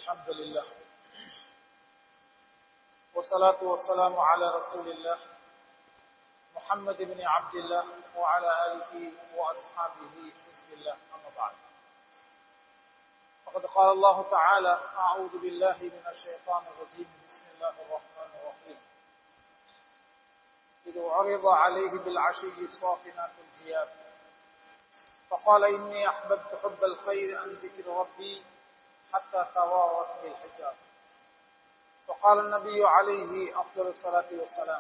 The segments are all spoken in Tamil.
الحمد لله والصلاة والسلام على رسول الله محمد بن عبد الله وعلى آله وأصحابه بسم الله أما بعد فقد قال الله تعالى أعوذ بالله من الشيطان الرجيم بسم الله الرحمن الرحيم إذ عرض عليه بالعشي الصافنات الجياد فقال إني أحببت حب الخير عن ذكر ربي حتى توارت بالحجاب وقال النبي عليه أفضل الصلاة والسلام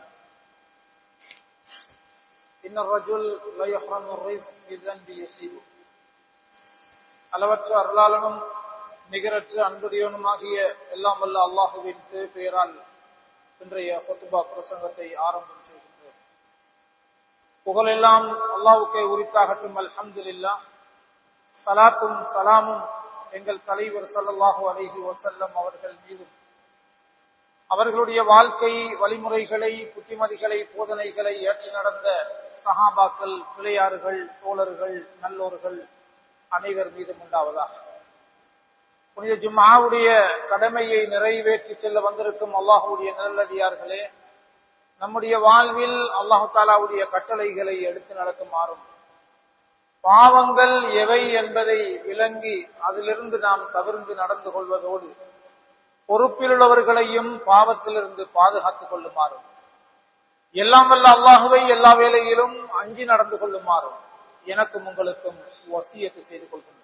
إن الرجل لا يحرم الرزق بذنب يصيبه அளவற்ற அருளாளனும் நிகரற்ற அன்புடையவனுமாகிய எல்லாம் வல்ல அல்லாஹுவின் பெயரால் இன்றைய கொத்துபா பிரசங்கத்தை ஆரம்பம் செய்கின்றோம் புகழெல்லாம் அல்லாவுக்கே உரித்தாகட்டும் அல்ஹம்துலில்லா சலாத்தும் சலாமும் எங்கள் தலைவர் சல்லல்லாஹு அலைஹி வசல்லம் அவர்கள் மீதும் அவர்களுடைய வாழ்க்கை வழிமுறைகளை புத்திமதிகளை போதனைகளை ஏற்று நடந்த சஹாபாக்கள் பிள்ளையார்கள் தோழர்கள் நல்லோர்கள் அனைவர் மீதும் உண்டாவதாக புனித ஜும்மாவுடைய கடமையை நிறைவேற்றி செல்ல வந்திருக்கும் அல்லாஹுடைய நல்லடியார்களே நம்முடைய வாழ்வில் அல்லாஹு தாலாவுடைய கட்டளைகளை எடுத்து நடக்குமாறும் பாவங்கள் எவை என்பதை விளங்கி அதிலிருந்து நாம் தவிர்ந்து நடந்து கொள்வதோடு பொறுப்பிலுள்ளவர்களையும் பாவத்திலிருந்து பாதுகாத்துக் கொள்ளுமாறும் எல்லாம் வல்ல அல்லாஹுவை எல்லா வேலையிலும் அஞ்சி நடந்து கொள்ளுமாறும் எனக்கும் உங்களுக்கும் வசியத்தை செய்து கொள்கின்றேன்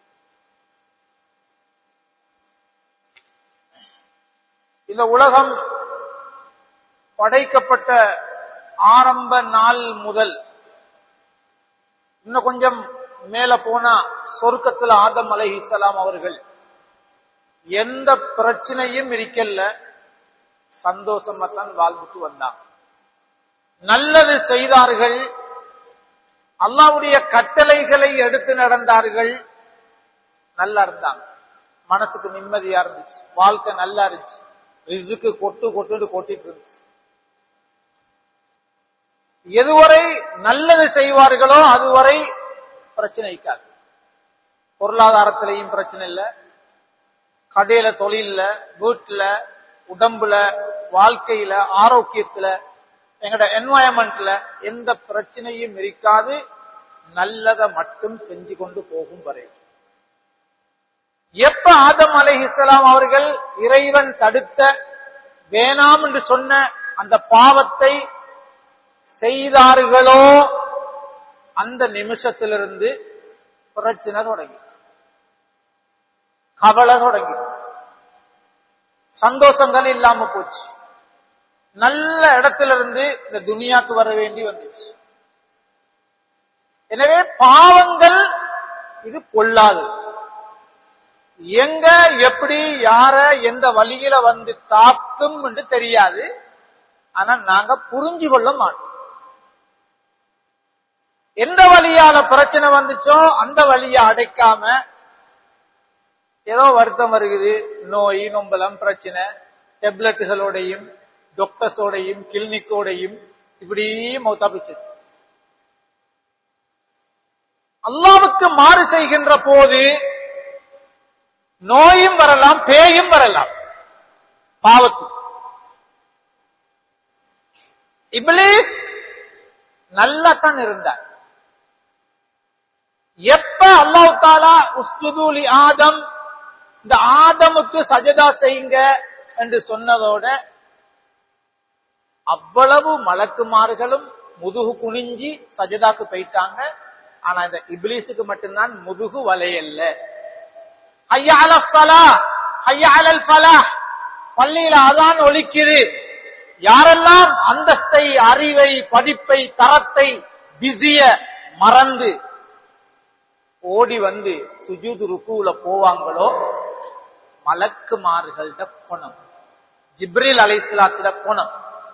இந்த உலகம் படைக்கப்பட்ட ஆரம்ப நாள் முதல் இன்னும் கொஞ்சம் மேல போனா சொர்க்கத்தில் ஆதம் அலை இஸ்லாம் அவர்கள் எந்த பிரச்சனையும் இருக்கல்ல சந்தோஷமா தான் வாழ்ந்துட்டு வந்தாங்க நல்லது செய்தார்கள் அல்லாவுடைய கட்டளைகளை எடுத்து நடந்தார்கள் நல்லா இருந்தாங்க மனசுக்கு நிம்மதியா இருந்துச்சு வாழ்க்கை நல்லா இருந்துச்சு ரிசுக்கு கொட்டு கொட்டு கொட்டிட்டு இருந்துச்சு எதுவரை நல்லது செய்வார்களோ அதுவரை பிரச்சனை இருக்காது பொருளாதாரத்திலையும் பிரச்சனை இல்லை கடையில தொழில வீட்டுல உடம்புல வாழ்க்கையில ஆரோக்கியத்துல எங்கட என்வாயன்மெண்ட்ல எந்த பிரச்சனையும் இருக்காது நல்லதை மட்டும் செஞ்சு கொண்டு போகும் வரை எப்ப ஆதம் அலை இஸ்லாம் அவர்கள் இறைவன் தடுத்த வேணாம் என்று சொன்ன அந்த பாவத்தை செய்தார்களோ அந்த நிமிஷத்திலிருந்து பிரச்சனை தொடங்கி கவலை தொடங்கி சந்தோஷங்கள் இல்லாம போச்சு நல்ல இடத்திலிருந்து இந்த துனியாக்கு வர வேண்டி வந்துச்சு எனவே பாவங்கள் இது கொள்ளாது எங்க எப்படி யார எந்த வழியில வந்து தாக்கும் என்று தெரியாது ஆனா நாங்க புரிஞ்சு கொள்ள மாட்டோம் எந்த வழியால பிரச்சனை வந்துச்சோ அந்த வழியை அடைக்காம ஏதோ வருத்தம் வருகுது நோய் நொம்பலம் பிரச்சனை டெப்லெட்டுகளோடையும் டாக்டர்ஸோடையும் கிளினிக்கோடையும் இப்படி மௌத்தாபிச்சு அல்லாவுக்கு மாறு செய்கின்ற போது நோயும் வரலாம் பேயும் வரலாம் பாவத்து இப்ளீஸ் நல்லா தான் இருந்தார் எப்ப அல்லாஹ் தாலா உஸ்துதூலி ஆதம் இந்த ஆதமுக்கு சஜதா செய்யுங்க என்று சொன்னதோட அவ்வளவு மலக்குமார்களும் முதுகு குனிஞ்சி சஜதாக்கு போயிட்டாங்க ஆனா இந்த இப்லீஸுக்கு மட்டும்தான் முதுகு வலையல்ல பள்ளியில அதான் ஒலிக்குது யாரெல்லாம் அந்தஸ்தை அறிவை படிப்பை தரத்தை பிஸிய மறந்து ஓடி வந்து சுஜூது ருக்குல போவாங்களோ மலக்குமார்கள்ட குணம் ஜிப்ரில் அலைசலாத்திட குணம்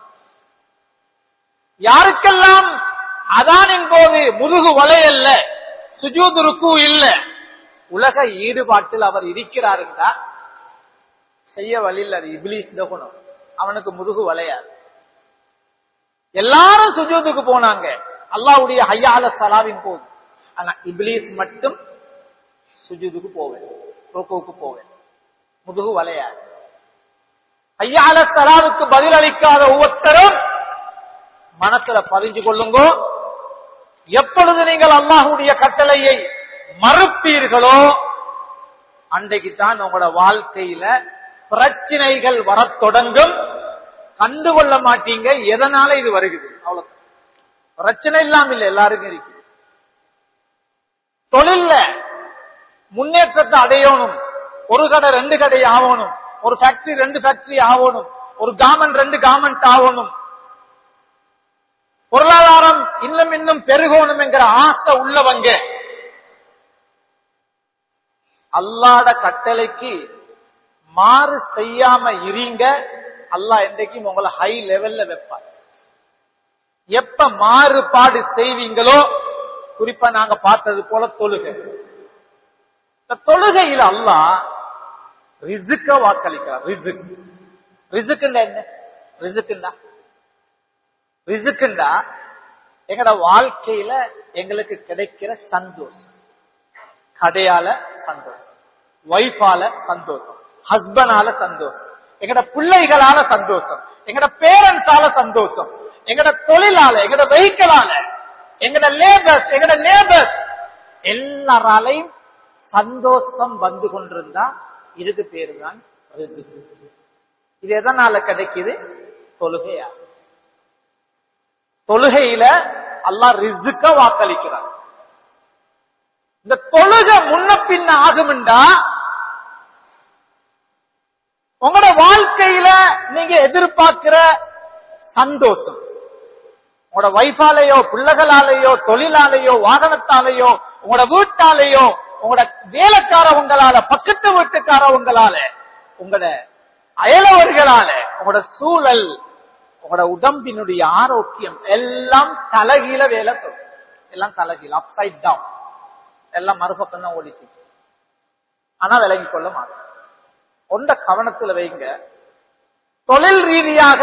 யாருக்கெல்லாம் அதானின் போது முதுகு வலையல்ல சுஜூது ருக்கு இல்ல உலக ஈடுபாட்டில் அவர் இருக்கிறார் என்றா செய்ய வழியில் அது இபிலிஸ் குணம் அவனுக்கு முதுகு வளையாது எல்லாரும் சுஜூதுக்கு போனாங்க அல்லாவுடைய ஹையால சலாவின் போது ஆனா இபிலிஸ் மட்டும் சுஜூதுக்கு போவேன் ருக்குவுக்கு போவேன் முதுகு வளையாது ஐயால தலாவுக்கு பதிலளிக்காத ஒவ்வொருத்தரும் மனசுல பதிஞ்சு கொள்ளுங்கோ எப்பொழுது நீங்கள் அல்லாஹுடைய கட்டளையை மறுப்பீர்களோ அன்றைக்கு தான் உங்களோட வாழ்க்கையில பிரச்சனைகள் வரத் தொடங்கும் கண்டுகொள்ள மாட்டீங்க எதனால இது வருகிறது அவ்வளவு பிரச்சனை இல்லாம இல்ல எல்லாருக்கும் இருக்கு தொழில்ல முன்னேற்றத்தை அடையணும் ஒரு கடை ரெண்டு கடை ஆகணும் ஒரு ஃபேக்டரி ரெண்டு ஃபேக்டரி ஆகணும் ஒரு கார்மெண்ட் ரெண்டு கார்மெண்ட் ஆகணும் பொருளாதாரம் இன்னும் இன்னும் பெருகணும் என்கிற ஆசை உள்ளவங்க அல்லாட கட்டளைக்கு மாறு செய்யாம இருங்க அல்லாஹ் என்றைக்கும் உங்களை ஹை லெவல்ல வைப்பார் எப்ப மாறுபாடு செய்வீங்களோ குறிப்பா நாங்க பார்த்தது போல தொழுகை இந்த தொழுகையில அல்லாஹ் ரிசுக்க வாக்களிக்கிறார் ரிசுக் ரிசுக்குண்டா என்ன ரிசுக்குண்டா ரிசுக்குண்டா எங்கட வாழ்க்கையில எங்களுக்கு கிடைக்கிற சந்தோஷம் கடையால சந்தோஷம் ஒய்ஃபால சந்தோஷம் ஹஸ்பண்டால சந்தோஷம் எங்கட பிள்ளைகளால சந்தோஷம் எங்கட பேரண்ட்ஸால சந்தோஷம் எங்கட தொழிலால எங்கட வெஹிக்கலால எங்கட லேபர்ஸ் எங்கட நேபர்ஸ் எல்லாராலையும் சந்தோஷம் வந்து கொண்டிருந்தா இதுக்கு பேரு தான் ரிசுக். இது எதனால கிடைக்குது தொழுகையா தொழுகையில அல்லாஹ் ரிசுக்க வாக்களிக்கிறார் இந்த தொழுகை முன்ன பின்ன ஆகும்டா உங்களோட வாழ்க்கையில நீங்க எதிர்பார்க்கிற சந்தோஷம் உங்களோட வைஃபாலேயோ பிள்ளைகளாலேயோ தொழிலாலேயோ வாகனத்தாலேயோ உங்களோட வீட்டாலேயோ உங்களோட வேலைக்காரவங்களால பக்கத்து வீட்டுக்காரவங்களால உங்களோட அயலவர்களால உங்களோட சூழல் உங்களோட உடம்பினுடைய ஆரோக்கியம் எல்லாம் தலகீழ வேலை செய்யும். எல்லாம் தலகீழ அப்சைட் டவுன் எல்லாம் மறுபக்கம் தான் ஓடிச்சு ஆனா விலகி கொள்ள மாட்டோம் ஒன்ற கவனத்துல வைங்க தொழில் ரீதியாக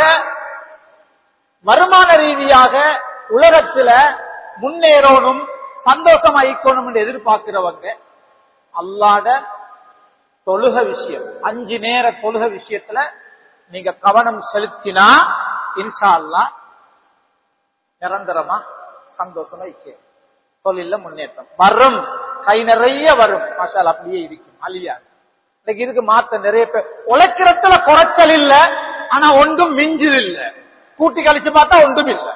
வருமான ரீதியாக உலகத்துல முன்னேறணும் சந்தோஷம் ஆயிக்கணும் என்று எதிர்பார்க்கிறவங்க அல்லாட தொழுக விஷயம் அஞ்சு நேர தொழுக விஷயத்துல நீங்க கவனம் செலுத்தினா இன்ஷா அல்லாஹ் நிரந்தரமா சந்தோஷமா இருக்கு தொழில முன்னேற்றம் வரும் கை நிறைய வரும் மசாலா அப்படியே இருக்கும் அழியாது இன்னைக்கு இதுக்கு மாத்த நிறைய பேர் உழைக்கிறதுல குறைச்சல் இல்ல ஆனா ஒன்றும் மிஞ்சில் இல்ல கூட்டி கழிச்சு பார்த்தா ஒன்றும் இல்ல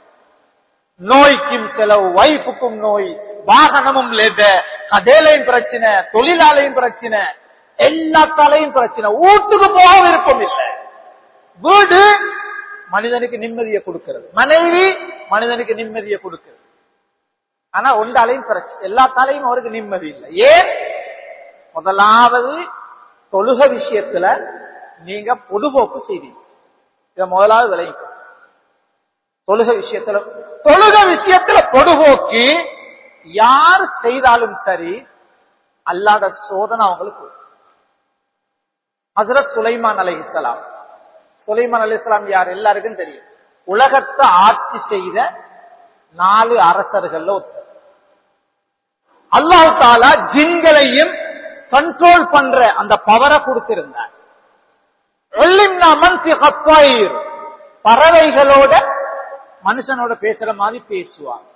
நோய்க்கும் செலவு வைஃபுக்கும் நோய் வாகனமும் லேத கதையிலையும் பிரச்சனை தொழிலாளையும் பிரச்சனை எல்லாத்தாலையும் பிரச்சனை வீட்டுக்கு போக விருப்பம் இல்லை வீடு மனிதனுக்கு நிம்மதியை கொடுக்கிறது மனைவி மனிதனுக்கு நிம்மதியை கொடுக்கிறது ஆனா ஒன்றாலையும் பிரச்சனை எல்லாத்தாலையும் அவருக்கு நிம்மதி இல்லை ஏன் முதலாவது தொழுக விஷயத்துல நீங்க பொதுபோக்கு செய்வீங்க இத முதலாவது விளைவிக்கும் தொழுக விஷயத்துல தொழுக விஷயத்துல பொதுபோக்கு யார் செய்தாலும் சரி அல்லாத சோதனை அவங்களுக்கு வரும். ஹசரத் சுலைமான் அலை இஸ்லாம் சுலைமான் அலை இஸ்லாம் யார் எல்லாருக்கும் தெரியும் உலகத்தை ஆட்சி செய்த நாலு அரசர்கள்ல ஒருத்தர் அல்லாஹ் தாலா ஜின்களையும் கண்ட்ரோல் பண்ற அந்த பவரை கொடுத்திருந்தார் உல்லிம்னா மன்சிக த்வைர். பறவைகளோட மனுஷனோட பேசுற மாதிரி பேசுவாங்க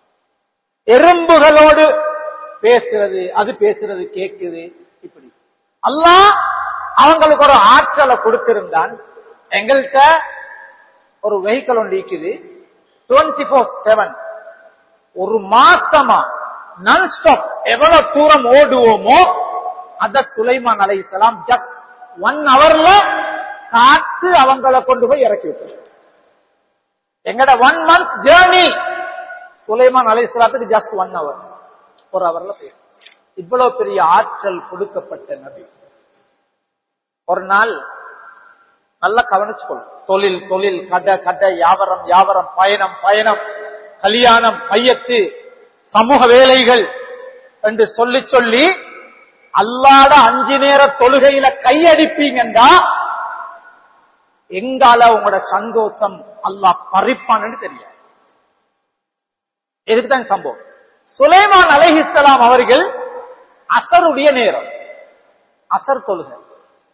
எறும்புகளோடு பேசுறது அது பேசுறது கேக்குது இப்படி அல்லாஹ் அவங்களுக்கு ஒரு ஆற்றலை கொடுத்திருந்தான் எங்கள்கிட்ட ஒரு வெஹிக்கிள் ஒன்று இருக்குது டுவெண்ட்டி ஃபோர் செவன் ஒரு மாசமா நான் ஸ்டாப் எவ்வளவு தூரம் ஓடுவோமோ அத சுலைமான் அலைஹிஸ்ஸலாம் ஜஸ்ட் ஒன் ஹவர்ல காத்து அவங்கள கொண்டு போய் இறக்கி விட்டு எங்கட ஒன் மந்த் ஜேர்னி சுலைமான் அலைஹிஸ்ஸலாத்துக்கு ஜஸ்ட் ஒன் ஹவர் ஒரு ஹவர்ல போய் இவ்வளவு பெரிய ஆற்றல் கொடுக்கப்பட்ட நபி ஒரு நாள் நல்லா கவனிச்சுக்கொள்ளும் தொழில் தொழில் கடை கடை வியாபாரம் வியாபாரம் பயணம் பயணம் கல்யாணம் மையத்து சமூக வேலைகள் என்று சொல்லி சொல்லி அல்லாட அஞ்சு நேர தொழுகையில கையடிப்பீங்கண்டா எங்கால உங்களோட சந்தோஷம் அல்லாஹ் பறிப்பான்னு தெரியாது இதுக்குதான் சம்பவம் சுலைமான் அலைஹிஸ்ஸலாம் அவர்கள் அசருடைய நேரம் அசர் தொழுகை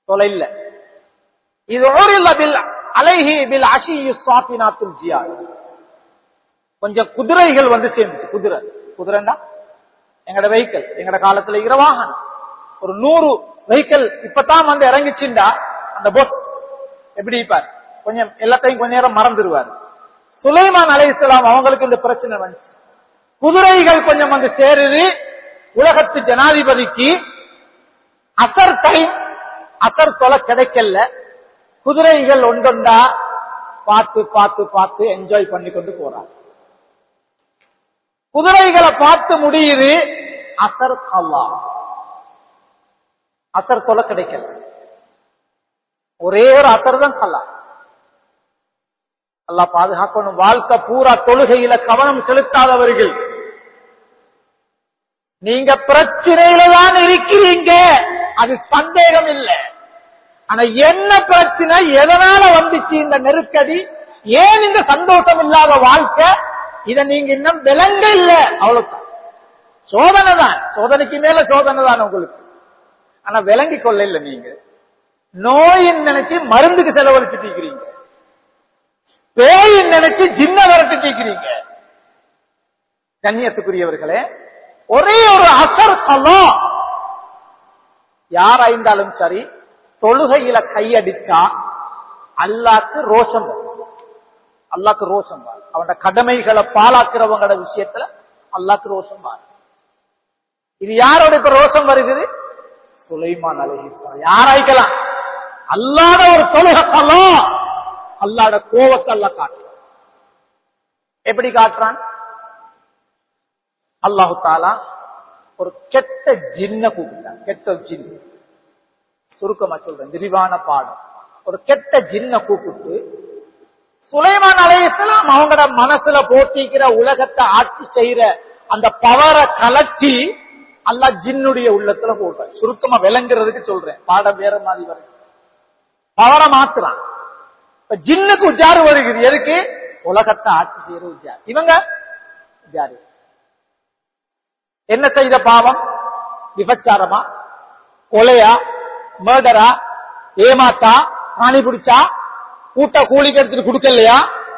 தொலை இல்ல இது ஊரில் பில் அலைஹி பில் அஷி சுவாபினாத்துல் ஜியார் கொஞ்சம் குதிரைகள் வந்து சேர்ந்துச்சு குதிரை குதிரைன்னா எங்கட வெஹிக்கல் எங்கட காலத்துல இரவாகனம் ஒரு நூறு வெஹிக்கல் இப்பதான் வந்து இறங்கிச்சுண்டா அந்த பஸ் எப்படி இருப்பார் கொஞ்சம் எல்லாத்தையும் கொஞ்ச நேரம் மறந்துடுவார் சுலைமான் அலை இஸ்லாம் அவங்களுக்கு இந்த பிரச்சனை வந்துச்சு குதிரைகள் கொஞ்சம் வந்து சேருது உலகத்து ஜனாதிபதிக்கு அசர் டைம் அசர் தொலை கிடைக்கல குதிரைகள் ஒன்றொண்டா பார்த்து பார்த்து பார்த்து என்ஜாய் பண்ணி கொண்டு போறாங்க குதிரைகளை பார்த்து முடியுது அசர் கல்லா அசர் தொலை கிடைக்கல ஒரே ஒரு அசர் தான் கல்லா அல்லா பாதுகாக்கணும் வாழ்க்கை பூரா தொழுகையில கவனம் செலுத்தாதவர்கள் நீங்க பிரச்சனையில தான் இருக்கிறீங்க அது சந்தேகம் இல்லை ஆனா என்ன பிரச்சனை எதனால வந்துச்சு இந்த நெருக்கடி ஏன் இந்த சந்தோஷம் இல்லாத வாழ்க்கை இத நீங்க இன்னும் விளங்க இல்ல அவ்வளவுதான் சோதனை தான் சோதனைக்கு மேல சோதனை தான் உங்களுக்கு ஆனா விளங்கி கொள்ள இல்ல நீங்க நோயின் நினைச்சு மருந்துக்கு செலவழிச்சுட்டு இருக்கிறீங்க பேயின் நினைச்சு ஜின்ன வரட்டு தீக்கிறீங்க கண்ணியத்துக்குரியவர்களே ஒரே ஒரு அசர் கலம் யாராயிருந்தாலும் சரி தொழுகையில கையடிச்சா அல்லாக்கு ரோஷம் வரும் அல்லாக்கு ரோஷம் வரும் அவனோட கடமைகளை பாலாக்குறவங்களோட விஷயத்துல அல்லாக்கு ரோஷம் வரும் இது யாரோட இப்ப ரோஷம் வருகிறது சுலைமான் அலஹிஸ்லாம் யாராய்க்கலாம் அல்லாத ஒரு தொழுகை கலம் அல்லாட கோவத்தை அல்ல காட்டுறான் எப்படி காட்டுறான் அல்லாஹு தாலா ஒரு கெட்ட ஜின்ன கூப்பிட்டான் கெட்ட ஜின் சுருக்கமா சொல்றேன் விரிவான பாடம் ஒரு கெட்ட ஜின்ன கூப்பிட்டு சுலைமான் அலையலாம் அவங்களோட மனசுல போட்டிக்கிற உலகத்தை ஆட்சி செய்யற அந்த பவரை கலட்டி அல்லா ஜின்னுடைய உள்ளத்துல போடுற சுருக்கமா விளங்குறதுக்கு சொல்றேன் பாடம் வேற மாதிரி வரும் பவரை மாத்துறான் இப்ப ஜின்னுக்கு உஜாரு வருகிறது எதுக்கு உலகத்தை ஆட்சி செய்யற உஜார் இவங்க உஜாரு என்ன செய்த பாவம் விபச்சாரமா கொலையா மர்டரா ஏமாத்தா காணி பிடிச்சா கூட்ட கூலிக்கு எடுத்துட்டு கொடுக்கலையா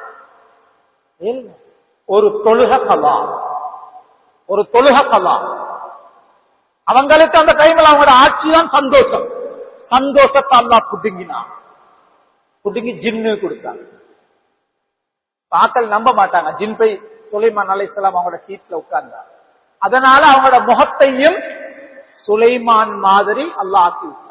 ஒரு தொழுக கலா ஒரு தொழுக கலா அவங்களுக்கு அந்த டைம்ல அவங்களோட ஆட்சி தான் சந்தோஷம் சந்தோஷத்தை அல்லா புடுங்கினான் புடுங்கி ஜின்னு கொடுத்தாங்க ஆக்கள் நம்ப மாட்டாங்க ஜின் போய் சுலைமான் அலைசலாம் அவங்களோட சீட்ல உட்கார்ந்தாங்க அதனால அவங்களோட முகத்தையும் சுலைமான் மாதிரி அல்லா ஆக்கி விட்டான்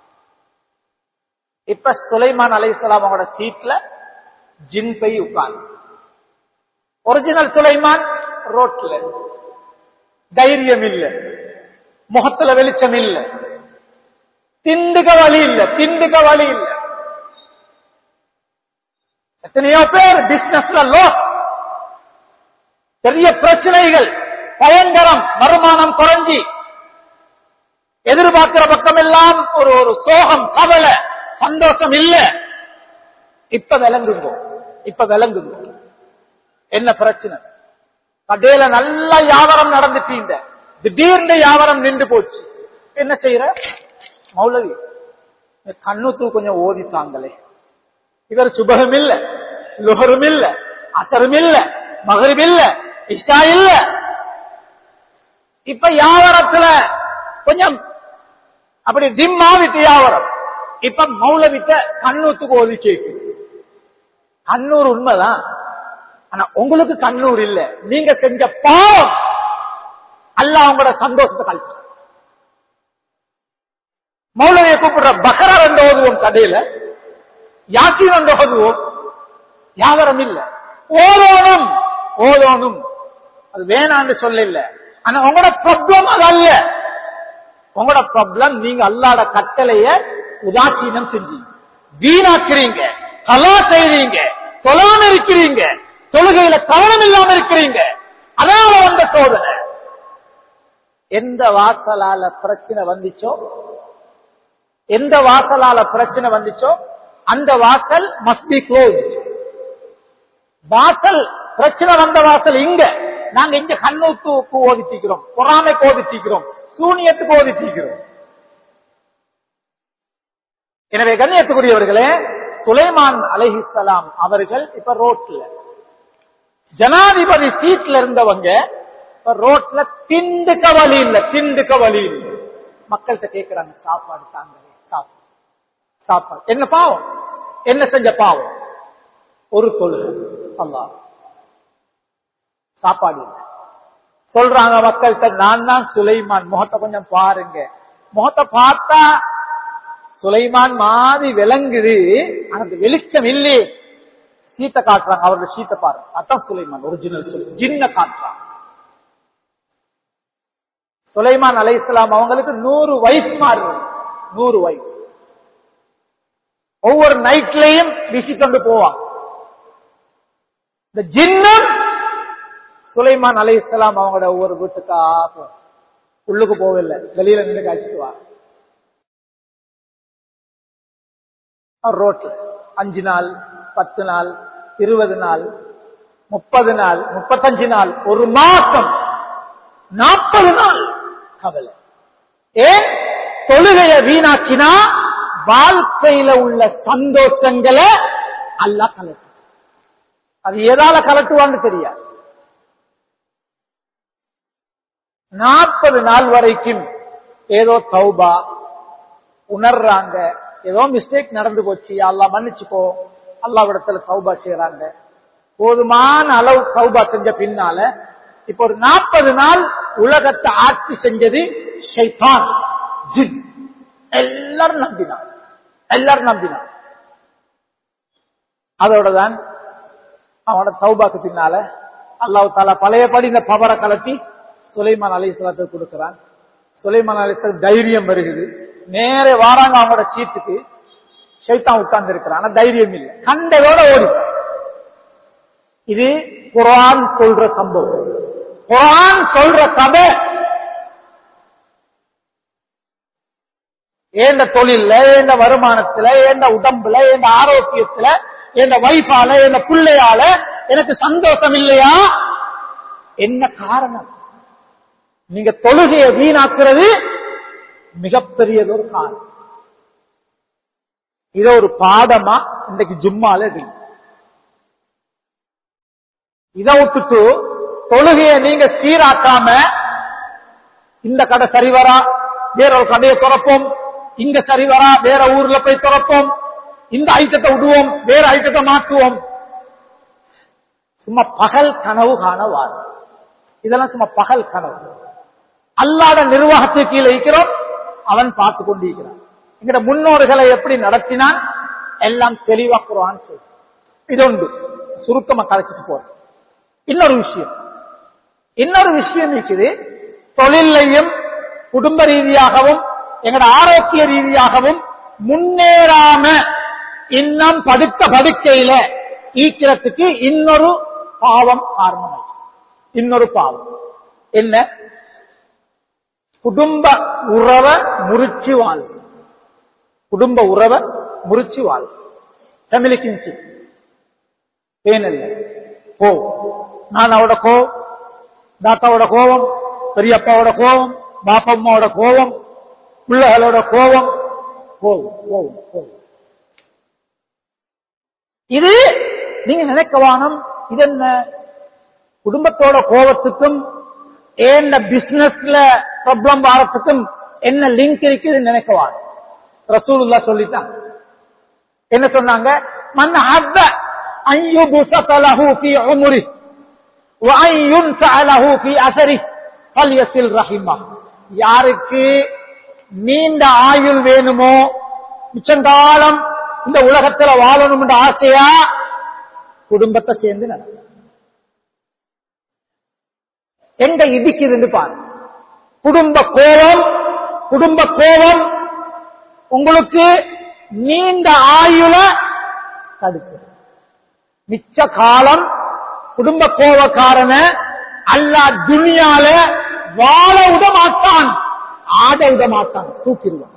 இப்ப சுலைமான் அலைசலாம் அவங்களோட சீட்ல ஜின் போய் உட்கார்ந்து ஒரிஜினல் சுலைமான் ரோட்ல தைரியம் இல்ல முகத்துல வெளிச்சம் இல்ல திண்டுக வழி இல்ல திண்டுக வழி இல்ல எத்தனையோ பேர் பிசினஸ்ல லோஸ் பெரிய பிரச்சனைகள் பயங்கரம் வருமானம் குறைஞ்சி எதிர்பார்க்கிற பக்கம் எல்லாம் ஒரு ஒரு சோகம் கவலை சந்தோஷம் இல்ல இப்ப விளங்குங்க இப்ப விளங்குங்க என்ன பிரச்சனை கடையில நல்ல வியாபாரம் நடந்துச்சு இந்த திடீர்னு வியாபாரம் நின்று போச்சு என்ன செய்யற மௌலவி கண்ணுத்து கொஞ்சம் ஓதித்தாங்களே இவர் சுபகம் இல்ல லுகரும் இல்ல அசரும் இல்ல மகரும் இல்ல இஷா இல்ல இப்ப வியாபாரத்துல கொஞ்சம் அப்படி திம்மா விட்டு வியாபாரம் இப்ப மௌலவிட்ட கண்ணூத்துக்கு ஓதி சேர்க்கு கண்ணூர் உண்மைதான் ஆனா உங்களுக்கு கண்ணூர் இல்ல நீங்க செஞ்ச பாவம் அல்ல அவங்களோட சந்தோஷத்தை கழிச்சு மௌலவியை கூப்பிடுற பக்கரா ரெண்டு ஓதுவோம் கடையில யாசி ரெண்டு ஓதுவோம் வியாபாரம் இல்ல ஓதோனும் ஓதோனும் அது வேணான்னு சொல்ல இல்ல ஆனா உங்களோட ப்ராப்ளம் அது அல்ல உங்களோட ப்ராப்ளம் நீங்க அல்லாட கட்டளைய உதாசீனம் செஞ்சீங்க வீணாக்குறீங்க கலா செய்றீங்க தொலாம இருக்கிறீங்க தொழுகையில கவனம் இல்லாம இருக்கிறீங்க அதனால வந்த சோதனை எந்த வாசலால பிரச்சனை வந்துச்சோ எந்த வாசலால பிரச்சனை வந்துச்சோ அந்த வாசல் மஸ்ட் பி க்ளோஸ் வாசல் பிரச்சனை வந்த வாசல் இங்க நாங்க இங்க கண்ணூத்துக்கு ஓதிச்சிக்கிறோம் பொறாமைக்கு ஓதிச்சிக்கிறோம் சூனியத்துக்கு ஓதிச்சிக்கிறோம் எனவே கண்ணியத்துக்குரியவர்களே சுலைமான் அலைஹிஸ்ஸலாம் அவர்கள் இப்ப ரோட்ல ஜனாதிபதி சீட்ல இருந்தவங்க இப்ப ரோட்ல திண்டுக்க வழி இல்ல திண்டுக்க வழி இல்ல மக்கள்கிட்ட கேட்கிறாங்க சாப்பாடு தாங்க சாப்பாடு சாப்பாடு என்ன பாவம் என்ன செஞ்ச பாவம் ஒரு தொழுகை அல்லாஹ் சாப்பாடு இல்ல சொல்றாங்க மக்கள்கிட்ட நான் தான் சுலைமான் முகத்தை கொஞ்சம் பாருங்க முகத்தை பார்த்தா சுலைமான் மாதிரி விளங்குது ஆனா அந்த வெளிச்சம் இல்லையே சீத்தை காட்டுறாங்க அவரோட சீத்தை பாருங்க அதான் சுலைமான் ஒரிஜினல் சொல்லி ஜின்ன காட்டுறாங்க சுலைமான் அலைஹிஸ்ஸலாம் அவங்களுக்கு நூறு வயசு மாறு நூறு வயசு ஒவ்வொரு நைட்லயும் வீசி கொண்டு போவாங்க இந்த ஜின்னம் சுலைமான் அலைஹிஸ்ஸலாம் அவங்களோட ஒவ்வொரு வீட்டுக்கா போகும். உள்ளுக்கு போகவில்லை வெளியில நின்று காய்ச்சிட்டு வா ரோட்ல அஞ்சு நாள் பத்து நாள் இருபது நாள் முப்பது நாள் முப்பத்தஞ்சு நாள் ஒரு மாசம் நாற்பது நாள் கவலை ஏன் தொழுகைய வீணாக்கினா வாழ்க்கையில உள்ள சந்தோஷங்களை அல்லா கலட்டு அது எதால கலட்டுவான்னு தெரியாது நாற்பது நாள் வரைக்கும் ஏதோ தௌபா உணர்றாங்க ஏதோ மிஸ்டேக் நடந்து போச்சு அல்லா மன்னிச்சுக்கோ அல்லாவிடத்துல தௌபா செய்யறாங்க போதுமான அளவு தௌபா செஞ்ச பின்னால இப்ப ஒரு நாற்பது நாள் உலகத்தை ஆட்சி செஞ்சது ஷைத்தான் ஜின் எல்லாரும் நம்பினான் எல்லாரும் நம்பினான் அதோட தான் அவனோட தௌபாக்கு பின்னால அல்லாஹ் தாலா பழையபடி இந்த பவரை கலத்தி சுலைமான் அலிஸ்லாத்துக்கு கொடுக்கிறான் சுலைமான் அலிஸ்லாம் தைரியம் வருகுது நேர வாராங்க அவங்களோட சீட்டுக்கு ஷைத்தான் உட்கார்ந்து இருக்கிறான் ஆனா தைரியம் இல்லை கண்டதோட ஓடி இது குரான் சொல்ற சம்பவம் குரான் சொல்ற கதை ஏண்ட தொழில்ல ஏண்ட வருமானத்துல ஏண்ட உடம்புல ஏண்ட ஆரோக்கியத்துல ஏண்ட வைஃபால ஏண்ட பிள்ளையால எனக்கு சந்தோஷம் இல்லையா என்ன காரணம் நீங்க தொழுகையை வீணாக்குறது மிகப்பெரியதொரு காரணம் இத ஒரு பாடமா இன்றைக்கு ஜும்மால இருக்கு இதை விட்டுட்டு தொழுகையை நீங்க சீராக்காம இந்த கடை சரி வரா வேற ஒரு கடையை திறப்போம் இங்க சரி வரா வேற ஊர்ல போய் திறப்போம் இந்த ஐட்டத்தை விடுவோம் வேற ஐட்டத்தை மாற்றுவோம் சும்மா பகல் கனவு காணவார் இதெல்லாம் சும்மா பகல் கனவு அல்லாத நிர்வாகத்துக்கு கீழே இருக்கிறோம் அவன் பார்த்து கொண்டிருக்கிறான் எங்கட முன்னோர்களை எப்படி நடத்தினான் எல்லாம் தெளிவா குரான் சொல்லு இது உண்டு சுருக்கமா கலைச்சிட்டு போறேன் இன்னொரு விஷயம் இன்னொரு விஷயம் இருக்குது தொழிலையும் குடும்ப ரீதியாகவும் எங்கட ஆரோக்கிய ரீதியாகவும் முன்னேறாம இன்னும் படுக்க படுக்கையில ஈக்கிறதுக்கு இன்னொரு பாவம் காரணம் இன்னொரு பாவம் என்ன குடும்ப உறவை முறிச்சு வாழ் குடும்ப உறவை முறிச்சு வாழ் ஃபேமிலி கின்ஷிப் ஏனில்லை போ நான் அவட கோவம் தாத்தாவோட கோபம் பெரியப்பாவோட கோபம் பாப்பம்மாவோட கோபம் பிள்ளைகளோட கோபம் கோபம் கோபம் கோபம் இது நீங்க நினைக்க வானம் இது என்ன குடும்பத்தோட கோபத்துக்கும் ஏந்த பிசினஸ்ல ப்ராப்ளம் வரத்துக்கும் என்ன லிங்க் இருக்குதுன்னு நினைக்க வானம் ரசூலுல்லா சொல்லிட்டான் என்ன சொன்னாங்க மன் ஹப்ப ஐயுபுசதலஹு ஃபீ உம்ரி وأن ينفع له في أثره فليصل رحمه யாருக்கு நீண்ட ஆயுள் வேணுமோ மிச்சங்காலம் இந்த உலகத்துல வாழணும் என்ற ஆசையா குடும்பத்தை சேர்ந்து நட எங்க இடிக்குதுன்னு பாரு குடும்ப கோபம் குடும்ப கோபம் உங்களுக்கு நீண்ட ஆயுள தடுக்குது மிச்ச காலம் குடும்ப கோபக்காரன அல்லா துனியால வாழ விட மாட்டான் ஆட விட மாட்டான் தூக்கிடுவான்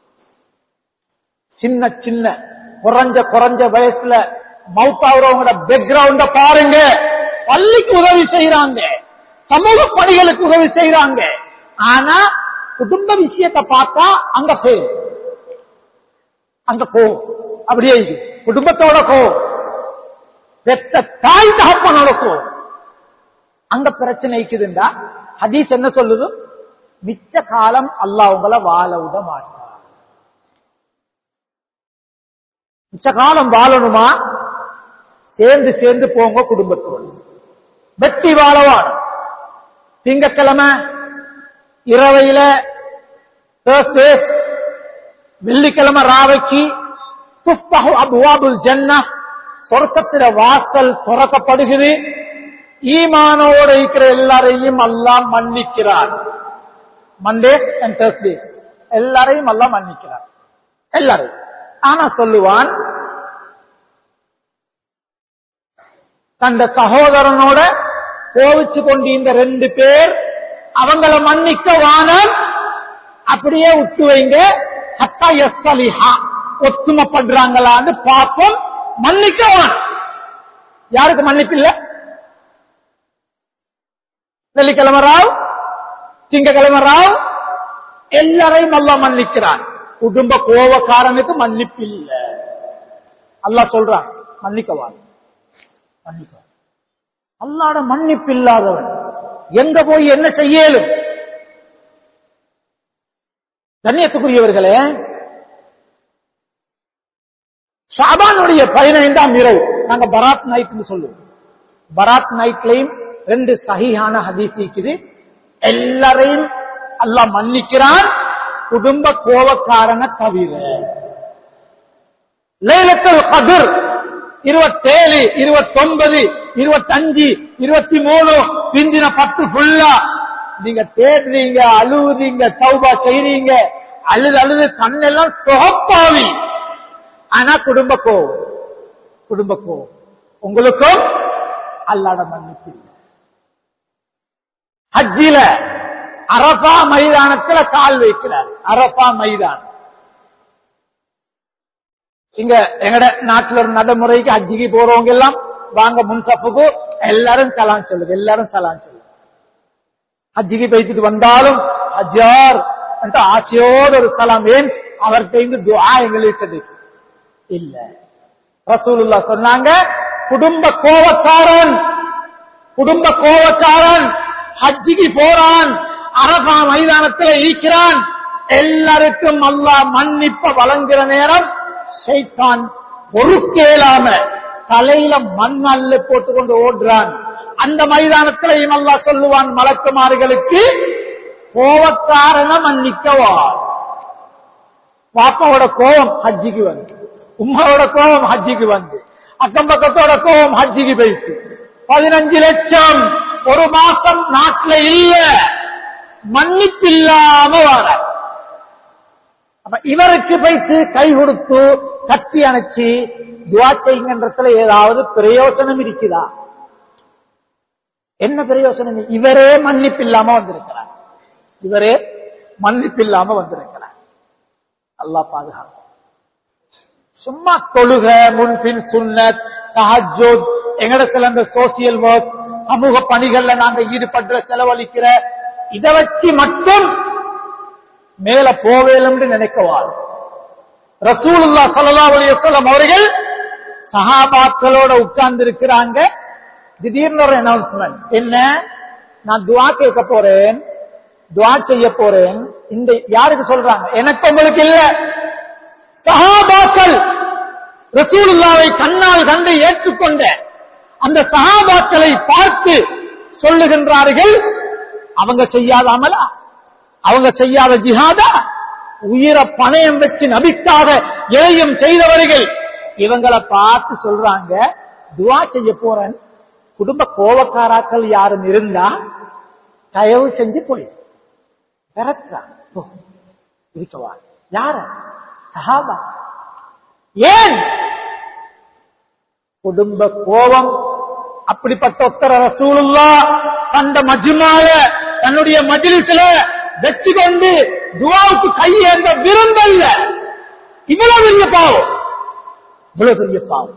சின்ன சின்ன குறைஞ்ச குறைஞ்ச வயசுல மவுத்தாகிறவங்களோட பேக்ரவுண்ட பாருங்க பள்ளிக்கு உதவி செய்யறாங்க சமூக பணிகளுக்கு உதவி செய்யறாங்க ஆனா குடும்ப விஷயத்தை பார்த்தா அங்க போய் அங்க கோவம் அப்படியே இது. குடும்பத்தோட கோவம் பெத்த தாய் தகப்பனோட கோவம் அங்க பிரச்சனை இருக்குதுண்டா ஹதீஸ் என்ன சொல்லுது மிச்ச காலம் அல்லாஹ் உங்களை வாழ விட மாட்டார் மிச்ச காலம் வாழணுமா சேர்ந்து சேர்ந்து போங்க குடும்பத்தோடு வெட்டி வாழவான் திங்கக்கிழமை இரவையில Thursday, வெள்ளிக்கிழமை ராவைக்கு துஃபஹு அப்வாபுல் ஜன்னா சொர்க்கத்தில வாசல் துறக்கப்படுகிறது ஈமானோட இருக்கிற எல்லாரையும் அல்லாஹ் மன்னிக்கிறார் மண்டே அண்ட் தேர்ஸ்டே எல்லாரையும் அல்லாஹ் மன்னிக்கிறார் எல்லாரையும் ஆனா சொல்லுவான் தந்த சகோதரனோட கோவிச்சு கொண்டு இந்த ரெண்டு பேர் அவங்கள மன்னிக்க வானம் அப்படியே விட்டு வைங்க ஹத்தா எஸ்தலிஹா ஒத்துமைப்படுறாங்களான்னு பார்ப்போம் மன்னிக்க வானம் யாருக்கு மன்னிப்பு இல்ல வெள்ளிக்கிழமை ராவ் திங்கக்கிழமை ராவ் எல்லாரையும் அல்லாஹ் மன்னிக்கிறான் குடும்ப கோவக்காரனுக்கு மன்னிப்பு இல்ல அல்லாஹ் சொல்றான் மன்னிக்கவான் மன்னிக்க அல்லாட மன்னிப்பு இல்லாதவன் எங்க போய் என்ன செய்யலும் கண்ணியத்துக்குரியவர்களே ஷாபானுடைய பதினைந்தாம் இரவு நாங்க பராத் நைட்னு சொல்லுவோம் பராத் நைட்லயும் ரெண்டு சஹீஹான ஹதீஸ் இருக்குது எல்லாரையும் அல்லாஹ் மன்னிக்கிறான் குடும்ப கோவக்காரனை தவிர லைலத்துல் கதிர் இருபத்தேழு இருபத்தொன்பது இருபத்தஞ்சு இருபத்தி மூணு பிந்தின பத்து ஃபுல்லா நீங்க தேடுறீங்க அழுவுறீங்க தௌபா செய்றீங்க அழுது அழுது கண்ணெல்லாம் சுகப்பாவி ஆனா குடும்ப கோவம் குடும்ப கோவம் உங்களுக்கும் அல்லாட மன்னிப்பு இல்லை. ஹஜ்ஜில அரபா மைதானத்துல கால் வைக்கிறார் அரபா மைதானம் இங்க எங்கட நாட்டுல ஒரு நடைமுறைக்கு ஹஜ்ஜிக்கு போறவங்க எல்லாம் வாங்க முன்சப்புக்கு எல்லாரும் சலான் சொல்லுங்க எல்லாரும் சலான் சொல்லுங்க ஹஜ்ஜிக்கு போய்த்துட்டு வந்தாலும் ஹஜ்ஜார் ಅಂತ ஆசையோடு ஒரு சலாம் ஏன் அவர்கிட்ட இருந்து துஆ எங்களுக்கு கிடைக்கும் இல்ல ரசூலுல்லா சொன்னாங்க குடும்ப கோவக்காரன் குடும்ப கோவக்காரன் ஹஜ்ஜிக்கு போறான் அரபா மைதானத்தில் இருக்கிறான் எல்லாருக்கும் அல்லாஹ் மன்னிப்ப வழங்குற நேரம் ஷைத்தான் பொறுக்கேலாம தலையில மண் அள்ளு போட்டுக்கொண்டு ஓடுறான் அந்த மைதானத்திலையும் அல்லாஹ் சொல்லுவான் மலக்குமார்களுக்கு கோவக்காரன மன்னிக்கவா பாப்பாவோட கோபம் ஹஜ்ஜிக்கு வந்து உம்மாவோட கோபம் ஹஜ்ஜிக்கு வந்து அக்கம் பக்கத்தோட கோபம் ஹஜ்ஜிக்கு போயிட்டு பதினஞ்சு லட்சம் ஒரு மாசம் நாட்டுல இல்ல மன்னிப்பில்லாம வார அப்ப இவருக்கு போயிட்டு கை கொடுத்து கட்டி அணைச்சு துவா செய்யுங்கன்றதுல ஏதாவது பிரயோசனம் இருக்குதா என்ன பிரயோசனம் இவரே மன்னிப்பில்லாம வந்திருக்கிறார் இவரே மன்னிப்பில்லாம வந்திருக்கிறார் அல்லாஹ் பாதுகாப்பு சும்மா தொழுக முன்பின் சுன்னத் தஹஜ்ஜுத் எங்கட சில இந்த சோசியல் ஒர்க் சமூக பணிகள்ல நாங்க ஈடுபடுற செலவழிக்கிற இதை வச்சு மட்டும் மேல போவேலும்னு நினைக்கவாள் ரசூலுல்லா ஸல்லல்லாஹு அலைஹி வஸல்லம் அவர்கள் சஹாபாக்களோட உட்கார்ந்து இருக்கிறாங்க திடீர்னு ஒரு அனௌன்ஸ்மெண்ட் என்ன நான் துவா கேட்க போறேன் துவா செய்ய போறேன் இந்த யாருக்கு சொல்றாங்க எனக்கு உங்களுக்கு இல்ல சஹாபாக்கள் ரசூலுல்லாவை கண்ணால் கண்டு ஏற்றுக்கொண்ட அந்த சஹாபாக்களை பார்த்து சொல்லுகின்றார்கள் அவங்க செய்யாத அமலா அவங்க செய்யாத ஜிஹாதா உயிரை பணயம் வச்சு நபிக்காக எதையும் செய்தவர்கள் இவங்களை பார்த்து சொல்றாங்க துவா செய்ய போறேன் குடும்ப கோவக்காராக்கள் யாரும் இருந்தா தயவு செஞ்சு போய் விரட்டுறான் போ, இருக்கவா யார சஹாபா ஏன் குடும்ப கோபம் அப்படிப்பட்ட ஒத்தர ரசூலுல்லா தந்த மஜ்மால தன்னுடைய மஜிலிஸ்ல வச்சுக்கொண்டு துவாவுக்கு கையேந்த விரும்பல்ல இவ்வளவு பெரிய பாவம் இவ்வளவு பெரிய பாவம்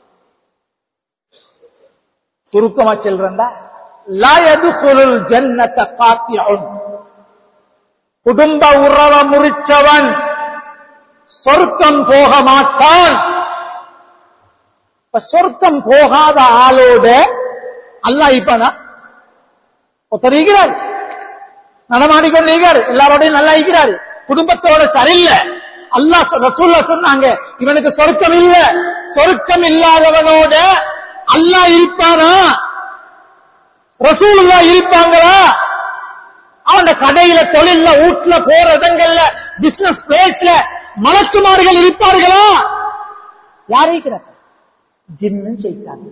சுருக்கமா செல்றா லயதுகுலுல் ஜன்னத காத்தியுன் குடும்ப உறவ முறிச்சவன் சொர்க்கம் போக மாட்டான் இப்ப சொர்க்கம் போகாத ஆளோட அல்லாஹ் இப்பனா ஒருத்தர் இருக்கிறார் நடமாடிக்கொண்டு இருக்கிறார் எல்லாரோடையும் நல்லா இருக்கிறார் குடும்பத்தோட சரியில்லை அல்லாஹ் சொ- ரசூல்லா சொன்னாங்க இவனுக்கு சொர்க்கம் இல்ல சொர்க்கம் இல்லாதவனோட அல்லாஹ் இருப்பானா ரசூலுல்லா இருப்பாங்களா அவன் கடையில தொழில்ல வீட்டுல போற இடங்கள்ல பிசினஸ் பிளேஸ்ல மலக்குமார்கள் இருப்பார்களா யார் இருக்கிறார் ஜின்னு செய்தாங்க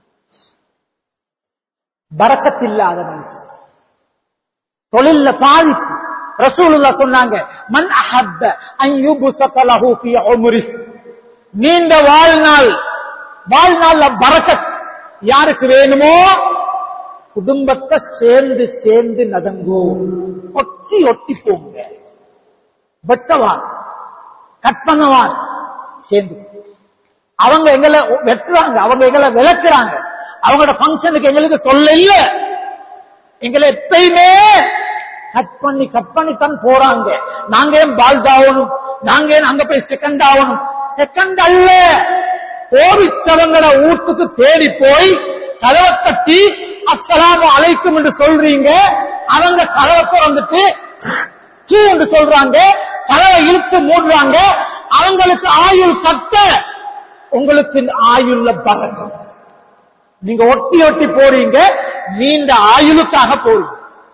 பறக்கத்தில்லாத மனுஷன் தொழில்ல பாதிப்பு ரசூலுல்லா சொன்னாங்க மன் அஹப்ப அன் யுபுஸத லஹு ஃபீ உம்ரி நீண்ட வாழ்நாள் வாழ்நாள்ல பரக்கத் யாருக்கு வேணுமோ குடும்பத்தை சேர்ந்து சேர்ந்து நடங்கோ ஒட்டி ஒட்டி போங்க வெட்டவான் கற்பனவான் சேர்ந்து அவங்க எங்களை வெட்டுறாங்க அவங்க எங்களை விளக்குறாங்க அவங்களோட ஃபங்க்ஷனுக்கு எங்களுக்கு சொல்ல இல்ல எங்களை எப்பயுமே கட் பண்ணி கட் பண்ணி தான் போறாங்க நாங்க ஏன் பால்ட் ஆகணும் நாங்க ஏன் அங்க போய் செகண்ட் ஆகணும் செகண்ட் அல்ல கோவிச்சவங்களை வீட்டுக்கு தேடி போய் கதவை தட்டி அஸ்ஸலாமு அலைக்கும் என்று சொல்றீங்க அவங்க கதவை திறந்துட்டு சீ என்று சொல்றாங்க கதவை இழுத்து மூடுறாங்க அவங்களுக்கு ஆயுள் கட்ட உங்களுக்கு ஆயுள்ல பறக்கும் நீங்க ஒட்டி ஒட்டி போறீங்க நீண்ட ஆயுளுக்காக போறீங்க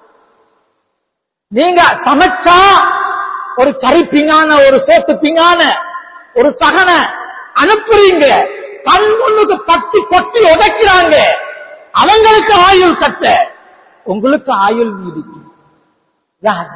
நீங்க சமைச்சா ஒரு கறி பிங்கான ஒரு சோத்து பிங்கான ஒரு சகன அனுப்புறீங்க கண் முன்னுக்கு தட்டி கொட்டி உதைக்கிறாங்க அவங்களுக்கு ஆயுள் கட்ட உங்களுக்கு ஆயுள் நீடிக்கும் யார்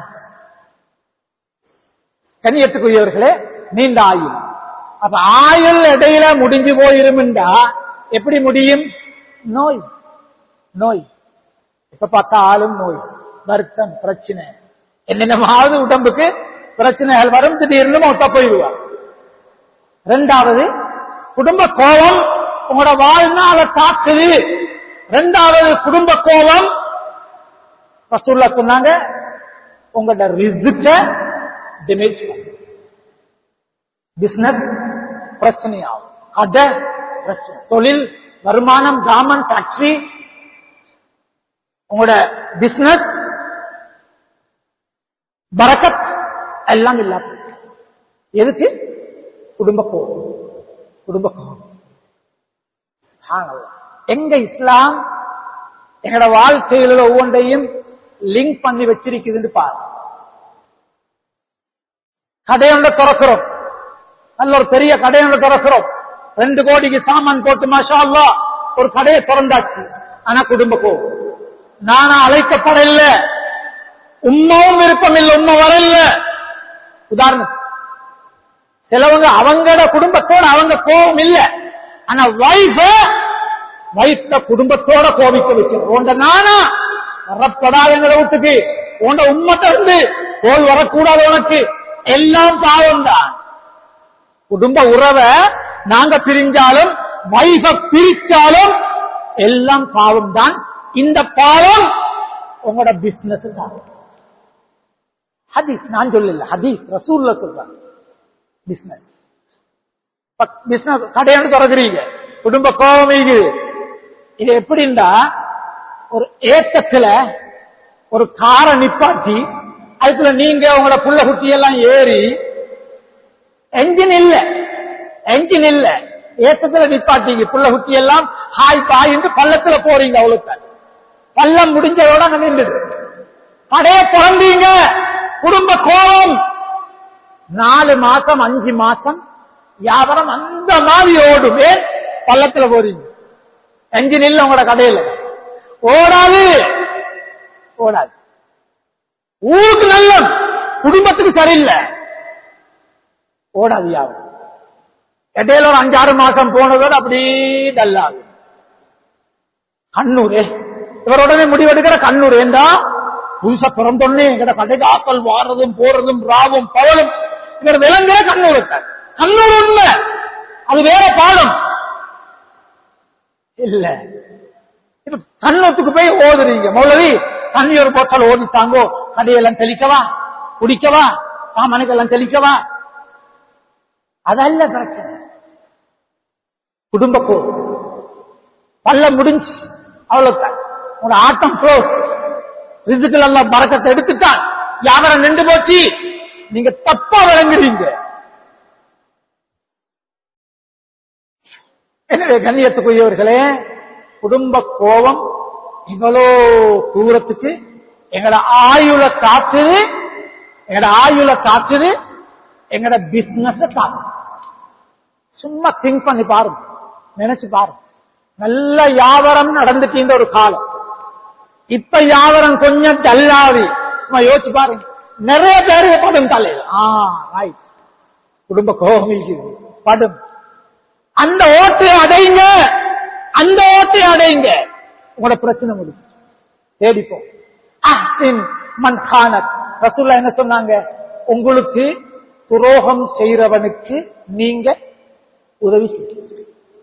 கண்ணியத்துக்குரியவர்களே நீண்ட ஆயுள் அப்ப ஆயுள் இடையில முடிஞ்சு போயிருமெண்டா எப்படி முடியும் நோய் நோய் இப்ப பார்த்தா ஆளும் நோய் வருத்தம் பிரச்சனை என்னென்னமாவது உடம்புக்கு பிரச்சனைகள் வரும் திடீர்னு மொத்த போயிடுவார் ரெண்டாவது குடும்ப கோபம் உங்களோட வாழ்நாள தாக்குது ரெண்டாவது குடும்ப கோபம் ரசூல்லா சொன்னாங்க உங்களோட ரிஸ்க டேமேஜ் பிசினஸ் பிரச்சனையாகும் கடை பிரச்சனை தொழில் வருமானம் காமன் ஃபேக்டரி உங்களோட பிசினஸ் பரக்கத் எல்லாம் இல்லாம போயிடும். எதுக்கு குடும்ப கோபம் குடும்ப கோபம் சுப்ஹானல்லாஹ். எங்க இஸ்லாம் எங்களோட வாழ்க்கையில ஒவ்வொன்றையும் லிங்க் பண்ணி வச்சிருக்குதுன்னு பாரு கடையொன்றை திறக்கிறோம் நல்ல ஒரு பெரிய கடையொன்றை திறக்கிறோம் ரெண்டு கோடிக்கு சாமான் போட்டு மாஷா அல்லாஹ் ஒரு கடையை திறந்தாச்சு ஆனா குடும்ப கோபம் நானா அழைக்கப்படல உண்மையும் விருப்பம் இல்லை உண்மை வரல உதாரணம் சிலவங்க அவங்களோட குடும்பத்தோட அவங்க கோபம் இல்ல ஆனா வைஃப வைத்த குடும்பத்தோட கோபிக்க வைக்கிறோம் உண்ட நானா வரப்படாத எங்களை வீட்டுக்கு உண்ட உண்மத்தை இருந்து போல் வரக்கூடாது உனக்கு எல்லாம் பாவம் தான் குடும்ப உறவை நாங்க பிரிஞ்சாலும் வைஃப பிரிச்சாலும் எல்லாம் பாவம் தான் இந்த பாவம் உங்களோட பிசினஸ் தான் ஹதீஸ் நான் சொல்லல ஹதீஸ் ரசூல்ல சொல்றேன் பிசினஸ் பிசினஸ் கடையாண்டு திறக்கிறீங்க குடும்ப கோபம் இருக்குது இது எப்படின்னா ஒரு ஏக்கத்துல ஒரு காரை நிப்பாட்டி அதுக்குள்ள நீங்க உங்களோட புள்ள குட்டி எல்லாம் ஏறி என்ஜின் இல்ல என்ஜின் இல்ல ஏக்கத்துல நிப்பாட்டிங்க புள்ள குட்டி எல்லாம் ஹாய் பாய் என்று பள்ளத்துல போறீங்க அவ்வளவு பள்ளம் முடிஞ்சதோட அங்க நின்றுது கடையை திறந்தீங்க குடும்ப கோபம் நாலு மாசம் அஞ்சு மாசம் வியாபாரம் அந்த மாதிரி ஓடுமே பள்ளத்துல போறீங்க என்ஜின் இல்ல உங்களோட கடையில ஓடாது ஓடாது ஊருக்கு நல்ல குடும்பத்துக்கு சரியில்லை ஓடாது வியாபாரம் இடையில ஒரு அஞ்சாறு மாசம் போனதோட அப்படியே டல்லாது கண்ணூரே இவர் உடனே முடிவெடுக்கிற கண்ணூர் ஏண்டா புதுசா பிறந்தோடனே எங்கட கடைக்கு ஆக்கள் வாடுறதும் போறதும் ராவும் பவலும் இவர் விளங்குற கண்ணூர் கண்ணூர் உண்மை அது வேற பாடம் இல்ல இப்ப கண்ணத்துக்கு போய் ஓதுறீங்க மௌலவி தண்ணி ஒரு போட்டல் ஓதித்தாங்கோ கடையெல்லாம் தெளிக்கவா குடிக்கவா சாமானுக்கு எல்லாம் தெளிக்கவா அதல்ல பிரச்சனை குடும்ப கோபம் பல்ல முடிஞ்சு அவ்வளவுதான் உங்களோட ஆட்டம் க்ளோஸ் ரிசுக்கள் எல்லாம் பறக்கத்தை எடுத்துட்டான் வியாபாரம் நின்று போச்சு நீங்க தப்பா விளங்குறீங்க எனவே கண்ணியத்துக்குரியவர்களே குடும்ப கோபம் இவ்வளோ தூரத்துக்கு எங்கட ஆயுள காத்துது எங்கட ஆயுள காத்துது எங்கட பிசினஸ் காத்து சும்மா திங்க் பண்ணி பாருங்க நினைச்சு பாருங்க நல்ல வியாபாரம் நடந்துட்டு ஒரு காலம் இப்ப வியாபாரம் கொஞ்சம் டல்லாவி சும்மா யோசிச்சு பாருங்க நிறைய பேர் படும் தலையில் ஆ ரைட் குடும்ப கோபம் இருக்குது படும் அந்த ஓட்டை அடைங்க அந்த ஓட்டை அடைங்க உங்களோட பிரச்சனை முடிச்சு தேடிப்போம் அஹ்சின் மன் கானத் ரசூல்லா என்ன சொன்னாங்க உங்களுக்கு துரோகம் செய்யறவனுக்கு நீங்க உதவி செய்யுங்க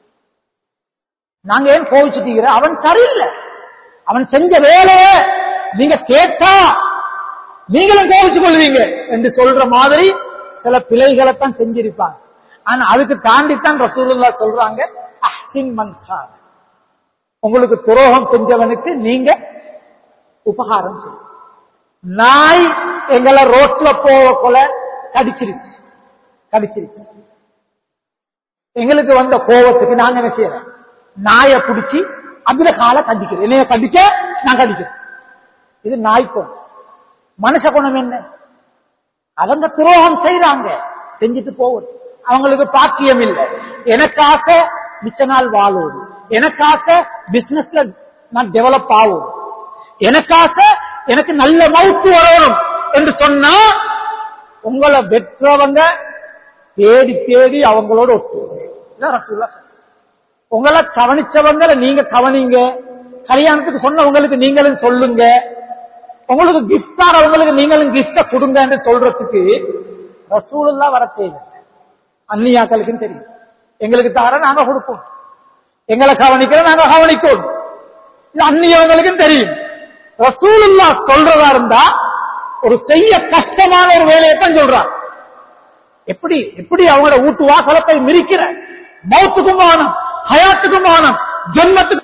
நாங்க ஏன் கோவிச்சுட்டீங்கிற அவன் சரியில்லை அவன் செஞ்ச வேலையை நீங்க கேட்டா நீங்களும் கோவிச்சு கொள்வீங்க என்று சொல்ற மாதிரி சில பிழைகளைத்தான் செஞ்சிருப்பாங்க ஆனா அதுக்கு தாண்டித்தான் ரசூலுல்லா சொல்றாங்க அஹ்சின் மன் கான் உங்களுக்கு துரோகம் செஞ்சவனுக்கு நீங்க உபகாரம் செய்யும் நாய் எங்களை ரோட்ல போக கொல கடிச்சிருச்சு கடிச்சிருச்சு எங்களுக்கு வந்த கோபத்துக்கு நாங்க என்ன செய்யறோம் நாயை பிடிச்சி அதுல காலை கண்டிக்கிறேன் என்னைய கண்டிச்ச நான் கடிச்சேன் இது நாய் குணம் மனுஷ குணம் என்ன அவங்க துரோகம் செய்யறாங்க செஞ்சுட்டு போகும் அவங்களுக்கு பாக்கியம் இல்லை எனக்கு ஆசை மிச்ச நாள் வாழும் எனக்கு ஆசை பிசினஸ்ல நான் டெவலப் ஆகும் எனக்கு ஆசை எனக்கு நல்ல மவுத்து வரணும் என்று சொன்னா உங்களை வெற்றவங்க தேடி தேடி அவங்களோட ஒத்துவாங்க. இதான் ரசூலுல்லாஹ் சொன்னாங்க. உங்களை கவனிச்சவங்களை நீங்க கவனிங்க கல்யாணத்துக்கு சொன்னவங்களுக்கு நீங்களும் சொல்லுங்க உங்களுக்கு கிஃப்ட் ஆறவங்களுக்கு நீங்களும் கிஃப்ட கொடுங்கன்னு சொல்றதுக்கு ரசூலுல்லா வர தேவை அந்நியாக்களுக்கும் தெரியும் எங்களுக்கு தார நாங்க கொடுப்போம் எங்களை கவனிக்கிற நாங்க கவனிக்கோம் இது அந்நியவங்களுக்கும் தெரியும் ரசூலுல்லா சொல்றதா இருந்தா ஒரு செய்ய கஷ்டமான ஒரு வேலையை தான் சொல்றான் எப்படி எப்படி அவங்களோட வீட்டு வாசலத்தை மிரிக்கிற மௌத்துக்கும் வானம் ஹயாத்துக்கும் வானம் ஜென்மத்துக்கும்